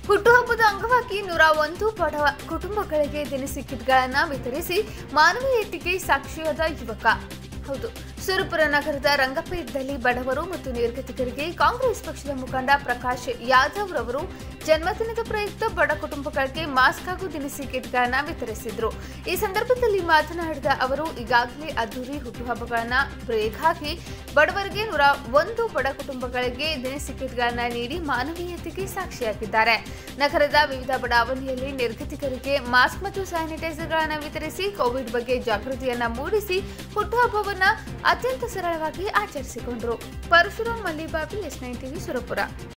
ಹುಟ್ಟುಹಬ್ಬದ ಅಂಗವಾಗಿ ನೂರ ಒಂದು ಬಡವ ಕುಟುಂಬಗಳಿಗೆ ದಿನಸಿ ಕಿಟ್ಗಳನ್ನು ವಿತರಿಸಿ ಮಾನವೀಯತೆಗೆ ಸಾಕ್ಷಿಯಾದ ಯುವಕ ಹೌದು ಸುರಪುರ ನಗರದ ರಂಗಪೇಟದಲ್ಲಿ ಬಡವರು ಮತ್ತು ನಿರ್ಗತಿಕರಿಗೆ ಕಾಂಗ್ರೆಸ್ ಪಕ್ಷದ ಮುಖಂಡ ಪ್ರಕಾಶ್ ಯಾದವ್ ರವರು ಜನ್ಮದಿನದ ಪ್ರಯುಕ್ತ ಬಡ ಕುಟುಂಬಗಳಿಗೆ ಮಾಸ್ಕ್ ಹಾಗೂ ದಿನಸಿ ಕಿಟ್ಗಳನ್ನು ವಿತರಿಸಿದ್ರು ಈ ಸಂದರ್ಭದಲ್ಲಿ ಮಾತನಾಡಿದ ಅವರು ಈಗಾಗಲೇ ಅದ್ದೂರಿ ಹುಟ್ಟುಹಬ್ಬಗಳನ್ನ ಬ್ರೇಕ್ ಹಾಕಿ ಬಡವರಿಗೆ ನೂರ ಒಂದು ಬಡ ಕುಟುಂಬಗಳಿಗೆ ದಿನಸಿ ಕಿಟ್ಗಳನ್ನು ನೀಡಿ ಮಾನವೀಯತೆಗೆ ಸಾಕ್ಷಿಯಾಗಿದ್ದಾರೆ ನಗರದ ವಿವಿಧ ಬಡಾವಣೆಯಲ್ಲಿ ನಿರ್ಗತಿಕರಿಗೆ ಮಾಸ್ಕ್ ಮತ್ತು ಸ್ಯಾನಿಟೈಸರ್ಗಳನ್ನು ವಿತರಿಸಿ ಕೋವಿಡ್ ಬಗ್ಗೆ ಜಾಗೃತಿಯನ್ನ ಮೂಡಿಸಿ ಹುಟ್ಟುಹಬ್ಬವನ್ನ ಅತ್ಯಂತ ಸರಳವಾಗಿ ಆಚರಿಸಿಕೊಂಡರು Parashuram Mallibabi S nine TV Surapura